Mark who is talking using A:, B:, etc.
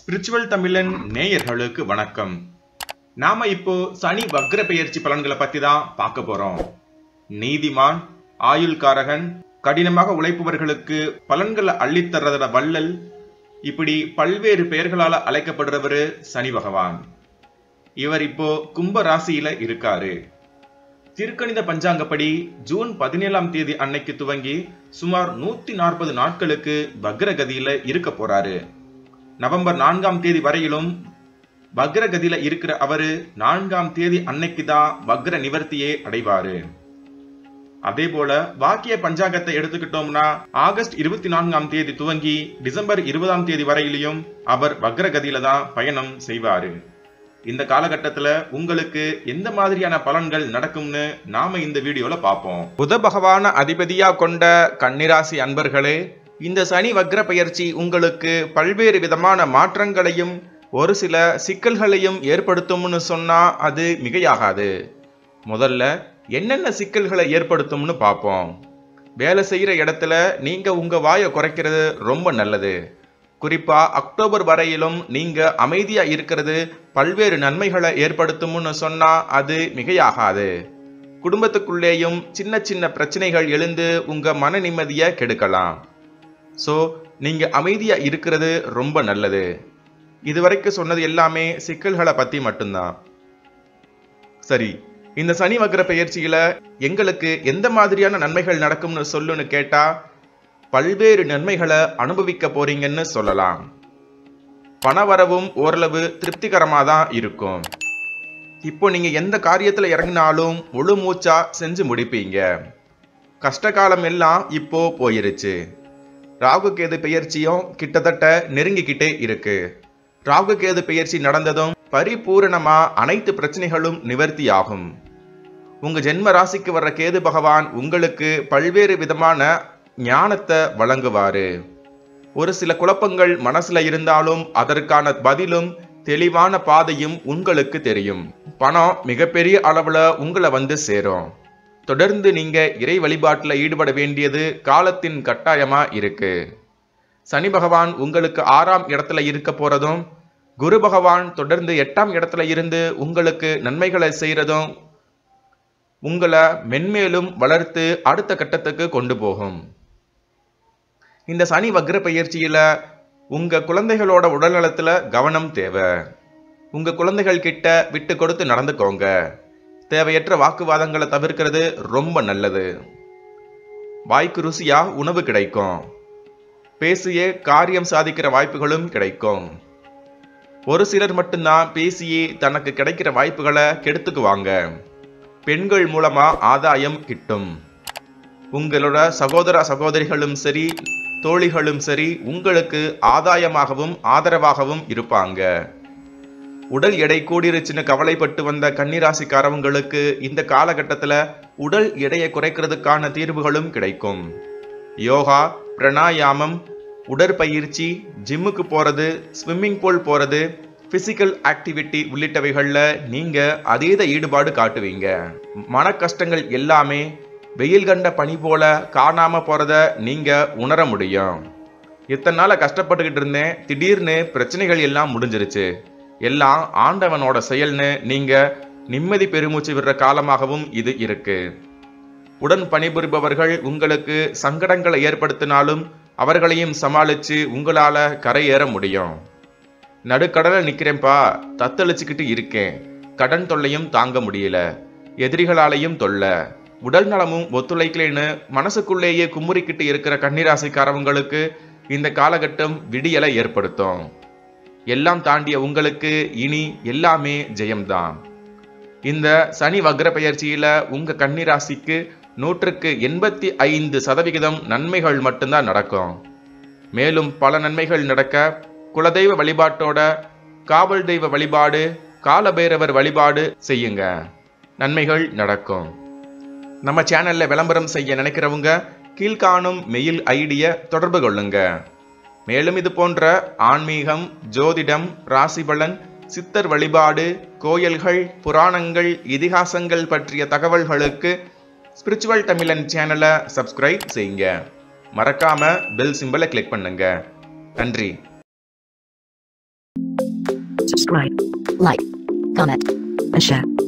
A: Spiritual தமிழன் நேயர்களுக்கு வணக்கம் நாம இப்போ சனி வக்ர பெயர்ச்சி பலன்களை பத்தி தான் பார்க்க போறோம் நீதிமான் ஆயுள்காரகன் கடினமாக உழைப்பவர்களுக்கு பலன்களை அள்ளித்தர்றத வள்ளல் இப்படி பல்வேறு பெயர்களால அழைக்கப்படுறவரு சனி பகவான் இவர் இப்போ கும்ப ராசியில இருக்காரு திருக்கணித பஞ்சாங்கப்படி ஜூன் பதினேழாம் தேதி அன்னைக்கு துவங்கி சுமார் நூத்தி நாற்பது நாட்களுக்கு வக்ரகதியில இருக்க போறாரு நவம்பர் நான்காம் தேதி வரையிலும் வக்ரகதியில இருக்கிற அவரு நான்காம் தேதி அன்னைக்கு தான் வக்ர நிவர்த்தியே அடைவாரு அதே போல வாக்கிய பஞ்சாங்கத்தை எடுத்துக்கிட்டோம்னா ஆகஸ்ட் இருபத்தி நான்காம் தேதி துவங்கி டிசம்பர் இருபதாம் தேதி வரையிலையும் அவர் வக்ரகதியில தான் பயணம் செய்வாரு இந்த காலகட்டத்துல உங்களுக்கு எந்த மாதிரியான பலன்கள் நடக்கும்னு நாம இந்த வீடியோல பார்ப்போம் புத பகவான அதிபதியா கொண்ட கன்னிராசி அன்பர்களே இந்த சனி வக்ர பெயர்ச்சி உங்களுக்கு பல்வேறு விதமான மாற்றங்களையும் ஒரு சில சிக்கல்களையும் ஏற்படுத்தும்னு சொன்னா அது மிகையாகாது முதல்ல என்னென்ன சிக்கல்களை ஏற்படுத்தும்னு பார்ப்போம் வேலை செய்யற இடத்துல நீங்க உங்க வாயை குறைக்கிறது ரொம்ப நல்லது குறிப்பா அக்டோபர் வரையிலும் நீங்க அமைதியா இருக்கிறது பல்வேறு நன்மைகளை ஏற்படுத்தும்னு சொன்னா அது மிகையாகாது குடும்பத்துக்குள்ளேயும் சின்ன சின்ன பிரச்சனைகள் எழுந்து உங்க மன நிம்மதியை கெடுக்கலாம் ஸோ நீங்க அமைதியா இருக்கிறது ரொம்ப நல்லது இதுவரைக்கும் சொன்னது எல்லாமே சிக்கல்களை பத்தி மட்டும்தான் சரி இந்த சனி வக்ர பெயர்ச்சியில எங்களுக்கு எந்த மாதிரியான நன்மைகள் நடக்கும்னு சொல்லுன்னு கேட்டா பல்வேறு நன்மைகளை அனுபவிக்க போறீங்கன்னு சொல்லலாம் பணவரவும் ஓரளவு திருப்திகரமாக தான் இருக்கும் இப்போ நீங்க எந்த காரியத்துல இறங்கினாலும் முழு மூச்சா செஞ்சு முடிப்பீங்க கஷ்டகாலம் எல்லாம் இப்போ போயிருச்சு ராகு கேது பெயர்ச்சியும் கிட்டத்தட்ட நெருங்கிக்கிட்டே இருக்கு ராகு கேது பெயர்ச்சி நடந்ததும் பரிபூரணமா அனைத்து பிரச்சனைகளும் நிவர்த்தியாகும் உங்க ஜென்ம ராசிக்கு வர்ற கேது பகவான் உங்களுக்கு பல்வேறு விதமான ஞானத்தை வழங்குவாரு ஒரு சில குழப்பங்கள் மனசுல இருந்தாலும் அதற்கான பதிலும் தெளிவான பாதையும் உங்களுக்கு தெரியும் பணம் மிகப்பெரிய அளவுல உங்களை வந்து சேரும் தொடர்ந்து நீங்க இறை வழிபாட்டுல ஈடுபட வேண்டியது காலத்தின் கட்டாயமா இருக்கு சனி பகவான் உங்களுக்கு ஆறாம் இடத்துல இருக்க போறதும் குரு பகவான் தொடர்ந்து எட்டாம் இடத்துல இருந்து உங்களுக்கு நன்மைகளை செய்யறதும் உங்களை மென்மேலும் வளர்த்து அடுத்த கட்டத்துக்கு கொண்டு போகும் இந்த சனி வக்ர பயிற்சியில உங்க குழந்தைகளோட உடல்நலத்துல கவனம் தேவை உங்க குழந்தைகள் கிட்ட விட்டு கொடுத்து நடந்துக்கோங்க தேவையற்ற வாக்குவாதங்களை தவிர்க்கிறது ரொம்ப நல்லது வாய்க்கு ருசியா உணவு கிடைக்கும் பேசியே காரியம் சாதிக்கிற வாய்ப்புகளும் கிடைக்கும் ஒரு சிலர் மட்டும்தான் பேசியே தனக்கு கிடைக்கிற வாய்ப்புகளை கெடுத்துக்குவாங்க பெண்கள் மூலமா ஆதாயம் கிட்டும் உங்களோட சகோதர சகோதரிகளும் சரி தோழிகளும் சரி உங்களுக்கு ஆதாயமாகவும் ஆதரவாகவும் இருப்பாங்க உடல் எடை கூடிருச்சுன்னு கவலைப்பட்டு வந்த கன்னிராசிக்காரவங்களுக்கு இந்த காலகட்டத்தில் உடல் எடையை குறைக்கிறதுக்கான தீர்வுகளும் கிடைக்கும் யோகா பிரணாயாமம் உடற்பயிற்சி ஜிம்முக்கு போகிறது ஸ்விம்மிங் பூல் போகிறது பிசிக்கல் ஆக்டிவிட்டி உள்ளிட்டவைகளில் நீங்கள் அதீத ஈடுபாடு காட்டுவீங்க மன கஷ்டங்கள் எல்லாமே வெயில் கண்ட பனி போல காணாம போறத நீங்க உணர முடியும் இத்தனை நாள கஷ்டப்பட்டுக்கிட்டு இருந்தேன் திடீர்னு பிரச்சனைகள் எல்லாம் முடிஞ்சிருச்சு எல்லாம் ஆண்டவனோட செயல்னு நீங்க நிம்மதி பெருமூச்சு விடுற காலமாகவும் இது இருக்கு உடன் பணிபுரிபவர்கள் உங்களுக்கு சங்கடங்களை ஏற்படுத்தினாலும் அவர்களையும் சமாளிச்சு உங்களால கரையேற முடியும் நடுக்கடல நிக்கிறேன்பா தத்தளிச்சுக்கிட்டு இருக்கேன் கடன் தொல்லையும் தாங்க முடியல எதிரிகளாலையும் தொல்லை உடல் நலமும் ஒத்துழைக்கலைன்னு மனசுக்குள்ளேயே குமுறிக்கிட்டு இருக்கிற கன்னிராசிக்காரவங்களுக்கு இந்த காலகட்டம் விடியலை ஏற்படுத்தும் எல்லாம் தாண்டிய உங்களுக்கு இனி எல்லாமே ஜெயம்தான் இந்த சனி வக்ர பெயர்ச்சியில உங்க கன்னிராசிக்கு நூற்றுக்கு எண்பத்தி ஐந்து சதவிகிதம் நன்மைகள் மட்டும்தான் நடக்கும் மேலும் பல நன்மைகள் நடக்க குலதெய்வ வழிபாட்டோட காவல் தெய்வ வழிபாடு காலபைரவர் வழிபாடு செய்யுங்க நன்மைகள் நடக்கும் நம்ம சேனல்ல விளம்பரம் செய்ய நினைக்கிறவங்க கீழ்காணும் மெயில் ஐடியை தொடர்பு கொள்ளுங்க மேலும் இது போன்ற ஆன்மீகம் ஜோதிடம் ராசிபலன் சித்தர் வழிபாடு கோயில்கள் புராணங்கள் இதிகாசங்கள் பற்றிய தகவல்களுக்கு ஸ்பிரிச்சுவல் தமிழன் சேனலை சப்ஸ்கிரைப் செய்யுங்க மறக்காம பெல் சிம்பலை கிளிக் பண்ணுங்க நன்றி
B: subscribe, like, comment, and share.